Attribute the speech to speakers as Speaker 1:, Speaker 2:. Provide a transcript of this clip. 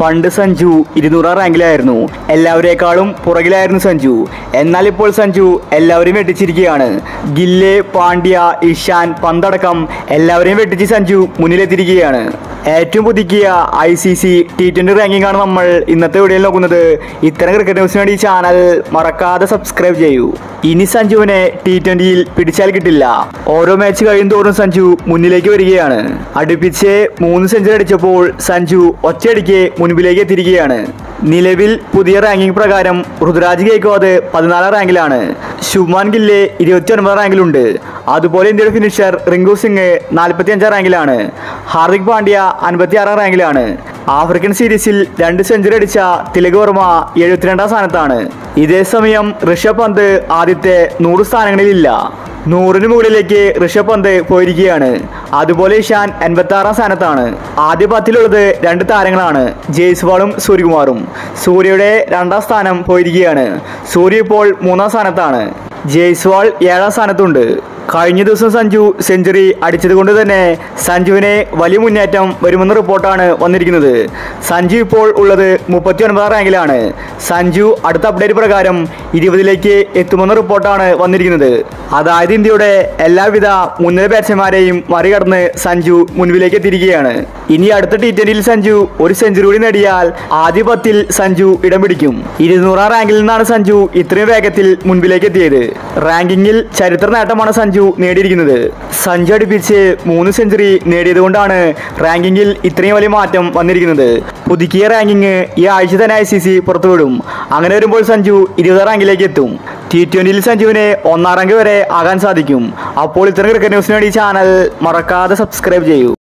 Speaker 1: പണ്ട് സഞ്ജു ഇരുന്നൂറാം റാങ്കിലായിരുന്നു എല്ലാവരേക്കാളും പുറകിലായിരുന്നു സഞ്ജു എന്നാൽ ഇപ്പോൾ സഞ്ജു എല്ലാവരെയും വെട്ടിച്ചിരിക്കുകയാണ് ഗില്ല് പാണ്ഡ്യ ഇഷാൻ പന്തടക്കം എല്ലാവരെയും വെട്ടിച്ച് സഞ്ജു മുന്നിലെത്തിയിരിക്കുകയാണ് ഏറ്റവും പുതുക്കിയ I C C T twenty ranking ആണ് നമ്മൾ ഇന്നത്തെ വീഡിയോയിൽ നോക്കുന്നത് ഇത്തരം ക്രിക്കറ്റ് ന്യൂസിന് വേണ്ടി ഈ ചാനൽ മറക്കാതെ സബ്സ്ക്രൈബ് ചെയ്യൂ ഇനി സഞ്ജുവിനെ ടി ട്വൻ്റിയിൽ പിടിച്ചാൽ കിട്ടില്ല ഓരോ മാച്ച് കഴിയും തോറും സഞ്ജു മുന്നിലേക്ക് വരികയാണ് അടുപ്പിച്ച് മൂന്ന് സെഞ്ചുറി അടിച്ചപ്പോൾ സഞ്ജു ഒറ്റയടിക്ക് മുൻപിലേക്ക് എത്തിയിരിക്കുകയാണ് നിലവിൽ പുതിയ റാങ്കിംഗ് പ്രകാരം ഋതുരാജ് ഗെയ്ക്വാദ് പതിനാലാം റാങ്കിലാണ് ശുഭ്മാൻ ഗില്ല് ഇരുപത്തി ഒൻപതാം റാങ്കിലുണ്ട് അതുപോലെ ഇന്ത്യയുടെ ഫിനിഷർ റിങ്കു സിംഗ് നാൽപ്പത്തി അഞ്ചാം റാങ്കിലാണ് ഹാർദിക് പാണ്ഡ്യ അൻപത്തി ആറാം റാങ്കിലാണ് ആഫ്രിക്കൻ സീരീസിൽ രണ്ട് സെഞ്ചുറി അടിച്ച തിലക് വർമ്മ എഴുപത്തിരണ്ടാം സ്ഥാനത്താണ് ഇതേ സമയം ഋഷഭ് പന്ത് ആദ്യത്തെ നൂറ് സ്ഥാനങ്ങളിലില്ല നൂറിന് മുകളിലേക്ക് ഋഷഭ് പന്ത് പോയിരിക്കുകയാണ് അതുപോലെ ഇഷാൻ എൺപത്തി ആറാം സ്ഥാനത്താണ് ആദ്യ പത്തിലുള്ളത് രണ്ട് താരങ്ങളാണ് ജയ്സ്വാളും സൂര്യകുമാറും സൂര്യയുടെ രണ്ടാം സ്ഥാനം പോയിരിക്കുകയാണ് സൂര്യ ഇപ്പോൾ മൂന്നാം സ്ഥാനത്താണ് ജയ്സ്വാൾ ഏഴാം സ്ഥാനത്തുണ്ട് കഴിഞ്ഞ ദിവസം സഞ്ജു സെഞ്ചുറി അടിച്ചത് കൊണ്ട് തന്നെ സഞ്ജുവിന് വലിയ മുന്നേറ്റം വരുമെന്ന റിപ്പോർട്ടാണ് വന്നിരിക്കുന്നത് സഞ്ജു ഇപ്പോൾ ഉള്ളത് മുപ്പത്തി ഒൻപതാം റാങ്കിലാണ് സഞ്ജു അടുത്ത അപ്ഡേറ്റ് പ്രകാരം ഇരുപതിലേക്ക് എത്തുമെന്ന റിപ്പോർട്ടാണ് വന്നിരിക്കുന്നത് അതായത് ഇന്ത്യയുടെ എല്ലാവിധ മുൻനിര ബാറ്റ്സ്മാരെയും മറികടന്ന് സഞ്ജു മുൻപിലേക്ക് എത്തിയിരിക്കുകയാണ് ഇനി അടുത്ത ടി ട്വന്റിയിൽ സഞ്ജു ഒരു സെഞ്ചുറി കൂടി നേടിയാൽ ആദ്യ പത്തിൽ സഞ്ജു ഇടം പിടിക്കും ഇരുന്നൂറാം റാങ്കിൽ നിന്നാണ് സഞ്ജു ഇത്രയും വേഗത്തിൽ മുൻപിലേക്ക് എത്തിയത് റാങ്കിങ്ങിൽ ചരിത്ര നേട്ടമാണ് സഞ്ജു നേടിയിരിക്കുന്നത് സഞ്ജു അടുപ്പിച്ച് മൂന്ന് സെഞ്ചുറി നേടിയതുകൊണ്ടാണ് റാങ്കിങ്ങിൽ ഇത്രയും വലിയ മാറ്റം വന്നിരിക്കുന്നത് പുതുക്കിയ റാങ്കിങ് ഈ ആഴ്ച തന്നെ ഐ സി സി പുറത്തുവിടും അങ്ങനെ വരുമ്പോൾ സഞ്ജു ഇരുപതാം റാങ്കിലേക്ക് എത്തും ടി ട്വന്റിയിൽ സഞ്ജുവിന് ഒന്നാം റാങ്ക് വരെ ആകാൻ സാധിക്കും അപ്പോൾ ഇത്തരം ക്രിക്കറ്റ് ന്യൂസിന് വേണ്ടി ചാനൽ മറക്കാതെ സബ്സ്ക്രൈബ് ചെയ്യൂ